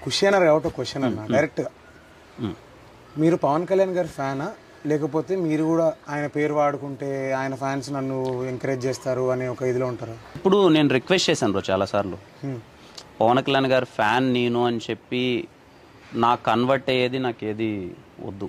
Questionnaire కాబట్టి ఒక question అన్న డైరెక్ట్గా మ్మ్. మీరు పవన్ కళ్యాణ్ గారి ఫ్యానా లేకపోతే మీరు కూడా ఆయన పేరు వాడుకుంటే ఆయన ఫ్యాన్స్ నన్ను ఎంకరేజ్ చేస్తారు అనే ఒక ఇదిలో ఉంటారు ఇప్పుడు నేను రిక్వెస్ట్ చేశాను బ్రో చాలాసార్లు పవన్ కళ్యాణ్ గారి ఫ్యాన్ నేను అని చెప్పి నాకు కన్వర్ట్ అయ్యేది నాకు ఏది వద్దు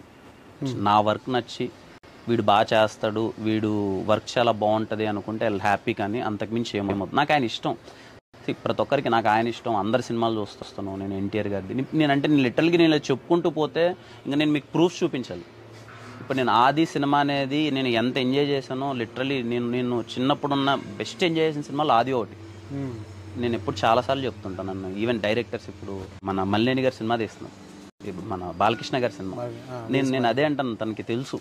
నా వర్క్ నచ్చి వీడు బాగా చేస్తాడు వీడు వర్క్ చాలా బాగుంటుంది అనుకుంటే హ్యాపీ కానీ అంతకుమించి ఏమవుతుంది నాకు ఆయన ఇష్టం See, ప్రతి ఒక్కరికి నాకు ఆయన ఇష్టం అందరి సినిమాలు చూస్తున్నాను నేను ఎన్టీఆర్ గారిది ని- నేనంటే నేను లిటరల్గా నేను ఇలా చెప్పుకుంటూ పోతే ఇంకా నేను మీకు ప్రూఫ్ చూపించాలి ఇప్పుడు నేను ఆది సినిమా అనేది నేను ఎంత ఎంజాయ్ చేశానో లిటరలీ నేను నేను చిన్నప్పుడున్న బెస్ట్ ఎంజాయ్ చేసిన సినిమాలు ఆది ఒకటి నేను ఎప్పుడు చాలాసార్లు చెప్తుంటాను నన్ను ఈవెన్ డైరెక్టర్స్ ఇప్పుడు మన మల్లేని గారి సినిమా తీస్తున్నాం ఇప్పుడు మన బాలకృష్ణ గారి సినిమా నేను నేను అదే అంటాను తనకి తెలుసు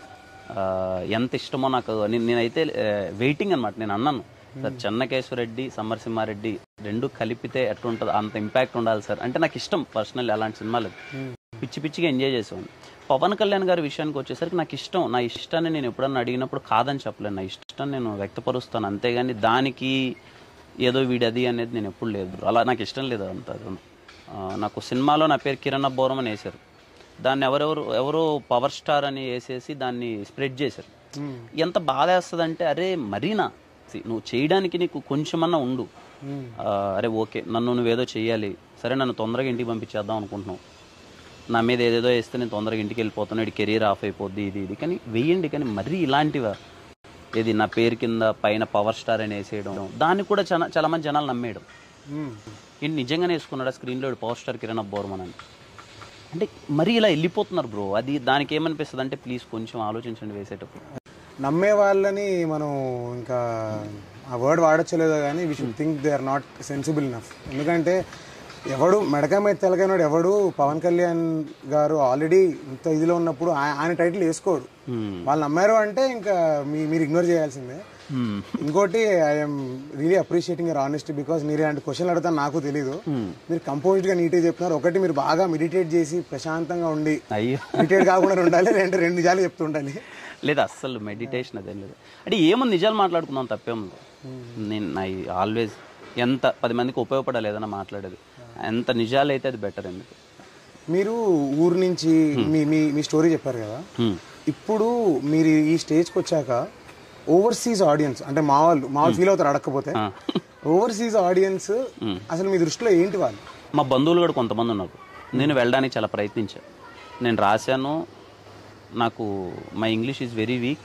ఆ, ఎంత ఇష్టమో నాకు నేను నేనైతే వెయిటింగ్ అనమాట నేను అన్నాను సార్ చెన్నకేశ్వరరెడ్డి సమరసింహారెడ్డి రెండు కలిపితే ఎట్లుంటుంది అంత ఇంపాక్ట్ ఉండాలి సార్ అంటే నాకు ఇష్టం పర్సనల్ అలాంటి సినిమాలు పిచ్చి పిచ్చిగా ఎంజాయ్ చేసేవాడిని పవన్ కళ్యాణ్ గారి విషయానికి వచ్చేసరికి నాకు ఇష్టం నా ఇష్టాన్ని నేను ఎప్పుడన్నా అడిగినప్పుడు కాదని చెప్పలేను నా ఇష్టం నేను వ్యక్తపరుస్తాను అంతేగాని దానికి ఏదో వీడది అనేది నేను ఎప్పుడు లేదు అలా నాకు ఇష్టం లేదు అంత ఆ, నాకు సినిమాలో నా పేరు కిరణ్ బోరం అని వేశారు దాన్ని ఎవరెవరు ఎవరో పవర్ స్టార్ అని వేసేసి దాన్ని స్ప్రెడ్ చేశారు ఎంత బాధ వేస్తుంది అరే మరీనా See, నువ్వు చేయడానికి నీకు కొంచెమన్నా ఉండు ఆ, అరే ఓకే నన్ను నువ్వేదో చెయ్యాలి సరే నన్ను తొందరగా ఇంటికి పంపించేద్దాం అనుకుంటున్నావు నా మీద ఏదేదో వేస్తే నేను తొందరగా ఇంటికి వెళ్ళిపోతాను ఇటు కెరీర్ ఆఫ్ అయిపోద్ది ఇది ఇది కానీ వెయ్యండి కానీ మరీ ఇలాంటివా ఇది నా పేరు కింద పైన పవర్ స్టార్ అని వేసేయడం దాన్ని కూడా చాలా చాలా మంది జనాలు నమ్మేయడం ఏంటి నిజంగానే వేసుకున్నాడు స్క్రీన్లో పవర్ స్టార్ కిరణ్ బోర్మన్ అని అంటే మరీ ఇలా వెళ్ళిపోతున్నారు బ్రో అది దానికి ఏమనిపిస్తుంది అంటే ప్లీజ్ కొంచెం ఆలోచించండి వేసేటప్పుడు నమ్మే వాళ్ళని మనం ఇంకా ఆ వర్డ్ వాడచ్చలేదో కానీ we should think they are not sensible enough ఎందుకంటే ఎవడు మెడక మీద తెలగైనాడు ఎవడు పవన్ కళ్యాణ్ గారు ఆల్రెడీ ఇంత ఇదిలో ఉన్నప్పుడు ఆయ- ఆయన టైటిల్ వేసుకోడు వాళ్ళు నమ్మారు అంటే ఇంకా మీ మీరు ఇగ్నోర్ చేయాల్సిందే ఇంకోటి I'm really appreciating your honesty because మీరు ఇలాంటి క్వశ్చన్ అడుగుతాను నాకు తెలియదు మీరు కంపోజ్డ్ గా నీట్గా చెప్తున్నారు ఒకటి మీరు బాగా మెడిటేట్ చేసి ప్రశాంతంగా ఉండి అయ్యో మెడిటేట్ కాకుండా ఉండాలి లేదంటే రెండు నిజాలు చెప్తుండాలి లేదు అస్సలు మెడిటేషన్ అదేం లేదు అంటే ఏమో నిజాలు మాట్లాడుకుందాం తప్పేముంది నేను ఐ ఆల్వేస్ ఎంత పది మందికి ఉపయోగపడాలి ఏదైనా మాట్లాడేది ఎంత నిజాలు అయితే అది బెటర్ ఎందుకు మీరు ఊరు నుంచి మీ మీ మీ స్టోరీ చెప్పారు కదా Hmm. ఇప్పుడు మీరు ఈ స్టేజ్కి వచ్చాక ఓవర్సీస్ ఆడియన్స్ అంటే మా వాళ్ళు మా వాళ్ళు ఫీల్ అవుతారు అడగకపోతే ఓవర్సీస్ ఆడియన్స్ అసలు మీ దృష్టిలో ఏంటి వాళ్ళు మా బంధువులు కూడా కొంతమంది ఉన్నారు నేను వెళ్ళడానికి చాలా ప్రయత్నించాను నేను రాశాను నాకు my English is very weak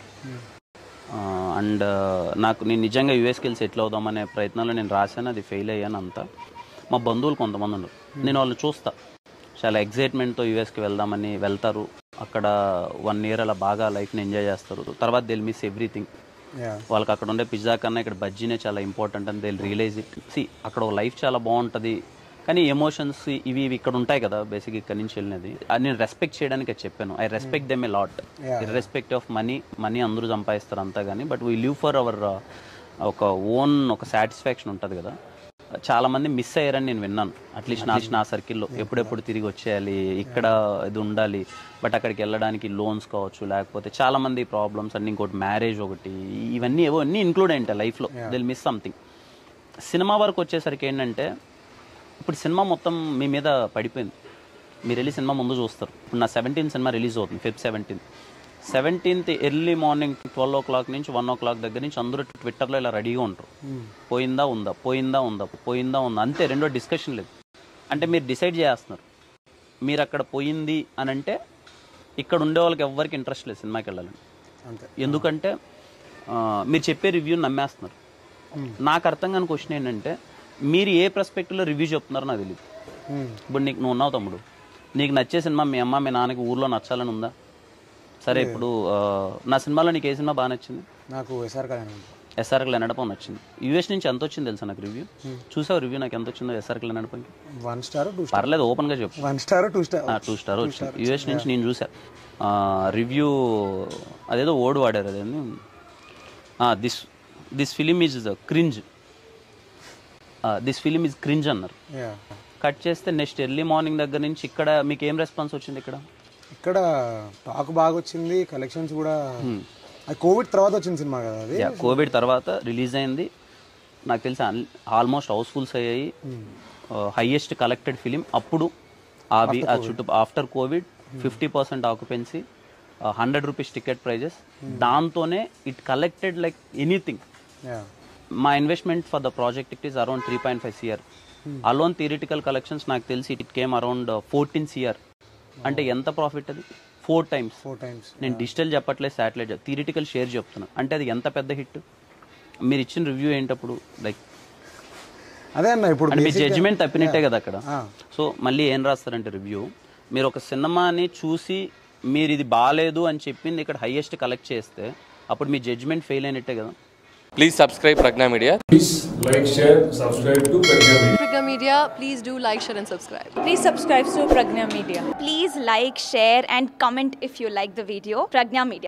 and నాకు నేను నిజంగా యూఎస్కి వెళ్ళి సెటిల్ అవుదామనే ప్రయత్నంలో నేను రాశాను అది ఫెయిల్ అయ్యాను అంతా మా బంధువులు కొంతమంది ఉన్నారు నేను వాళ్ళని చూస్తా చాలా ఎగ్జైట్మెంట్తో యూఎస్కి వెళ్దామని వెళ్తారు అక్కడ వన్ ఇయర్ అలా బాగా లైఫ్ని ఎంజాయ్ చేస్తారు తర్వాత దిల్ మిస్ ఎవ్రీథింగ్ యా వాళ్ళకి అక్కడ ఉండే పిజ్జా కన్నా ఇక్కడ బజ్జీనే చాలా ఇంపార్టెంట్ అని దే రియలైజ్ ఇట్ సి అక్కడ ఒక లైఫ్ చాలా బాగుంటుంది కానీ ఎమోషన్స్ ఇవి ఇవి ఇక్కడ ఉంటాయి కదా బేసిక్ ఇక్కడ నుంచి వెళ్ళినది అది నేను రెస్పెక్ట్ చేయడానికి అది చెప్పాను I respect them a lot irrespective of money money అందరూ సంపాదిస్తారు అంతా కానీ but we live for our ఒక ఓన్ ఒక సాటిస్ఫాక్షన్ ఉంటుంది కదా చాలా మంది మిస్ అయ్యారని నేను విన్నాను అట్లీస్ట్ నా నా సర్కిల్లో ఎప్పుడెప్పుడు తిరిగి వచ్చేయాలి ఇక్కడ ఇది ఉండాలి బట్ అక్కడికి వెళ్ళడానికి లోన్స్ కావచ్చు లేకపోతే చాలా మంది ప్రాబ్లమ్స్ అన్ని ఇంకోటి మ్యారేజ్ ఒకటి ఇవన్నీ ఏవో అన్నీ ఇంక్లూడ్ అయ్యింటాయి లైఫ్లో దిల్ మిస్ సంథింగ్ సినిమా వరకు వచ్చేసరికి ఏంటంటే ఇప్పుడు సినిమా మొత్తం మీ మీద పడిపోయింది మీరు వెళ్ళి సినిమా ముందు చూస్తారు ఇప్పుడు నా సెవెంటీన్త్ సినిమా రిలీజ్ అవుతుంది fifth seventeenth seventeenth early morning twelve o'clock నుంచి వన్ ఓ క్లాక్ దగ్గర నుంచి అందరూ ట్విట్టర్లో ఇలా రెడీగా ఉంటారు పోయిందా ఉందా పోయిందా ఉందా పోయిందా ఉందా అంతే రెండో డిస్కషన్ లేదు అంటే మీరు డిసైడ్ చేస్తున్నారు మీరు అక్కడ పోయింది అని అంటే ఇక్కడ ఉండే వాళ్ళకి ఎవ్వరికి ఇంట్రెస్ట్ లేదు సినిమాకి వెళ్ళాలని అంతే ఎందుకంటే ఆ, మీరు చెప్పే రివ్యూ నమ్మేస్తున్నారు నాకు అర్థం కాని క్వశ్చన్ ఏంటంటే మీరు ఏ పర్స్పెక్టివ్లో రివ్యూ చెప్తున్నారో నాకు తెలియదు Hmm. ఇప్పుడు నీకు నువ్వు ఉన్నావు తమ్ముడు నీకు నచ్చే సినిమా మీ అమ్మ మీ నాన్నకి ఊర్లో నచ్చాలని ఉందా సరే ఇప్పుడు ఆ, నా సినిమాలో నీకు ఏ సినిమా బాగా నచ్చింది నాకు ఎస్ఆర్ కళ్యాణ్ ఎస్ఆర్కి లెనడపం నచ్చింది యూఎస్ నుంచి ఎంత వచ్చింది తెలుసా నాకు రివ్యూ చూసావు రివ్యూ నాకు ఎంత వచ్చిందో ఎస్ఆర్కి లెనడపంకి వన్ స్టార్ టూ స్టార్ పర్లేదు ఓపెన్గా చెప్పు one star two star two star వచ్చింది యూఎస్ నుంచి నేను చూసా రివ్యూ అదేదో ఓడి వాడారు అదేంది this this film is cringe this film is cringe అన్నారు యా కట్ చేస్తే నెక్స్ట్ ఎర్లీ మార్నింగ్ దగ్గర నుంచి ఇక్కడ మీకు ఏం రెస్పాన్స్ వచ్చింది ఇక్కడ ఇక్కడ టాక్ బాగా వచ్చింది కలెక్షన్స్ కూడా అది కోవిడ్ తర్వాత వచ్చిన సినిమా కదా అది కోవిడ్ తర్వాత రిలీజ్ అయింది నాకు తెలిసి ఆల్మోస్ట్ హౌస్ఫుల్స్ అయ్యాయి హైయెస్ట్ కలెక్టెడ్ ఫిలిం అప్పుడు అవి ఆ చుట్టూ after Covid fifty percent occupancy hundred rupees ticket prices దాంతోనే it collected like anything yeah మా investment for the project it is around three point five CR alone theatrical collections నాకు తెలిసి it came around fourteen CR అంటే ఎంత profit అది four times four times నేను digital చెప్పట్లేదు satellite theatrical share చెప్తున్నా అంటే అది ఎంత పెద్ద హిట్ మీరు ఇచ్చిన రివ్యూ ఏంటప్పుడు లైక్ అదే అన్న ఇప్పుడు అంటే మీ basic గా- జడ్జిమెంట్ తప్పినట్టే కదా అక్కడ ఆ. సో మళ్ళీ ఏం రాస్తారంటే రివ్యూ మీరు ఒక సినిమాని చూసి మీరు ఇది బాగాలేదు అని చెప్పింది ఇక్కడ హైయెస్ట్ కలెక్ట్ చేస్తే అప్పుడు మీ జడ్జిమెంట్ ఫెయిల్ అయినట్టే కదా Please subscribe Pragna Media. Please like, share, subscribe to Pragya Media. Pragya Media, please do like, share, and subscribe. Please subscribe to Pragna Media. Please like, share, and comment if you like the video. Pragna Media.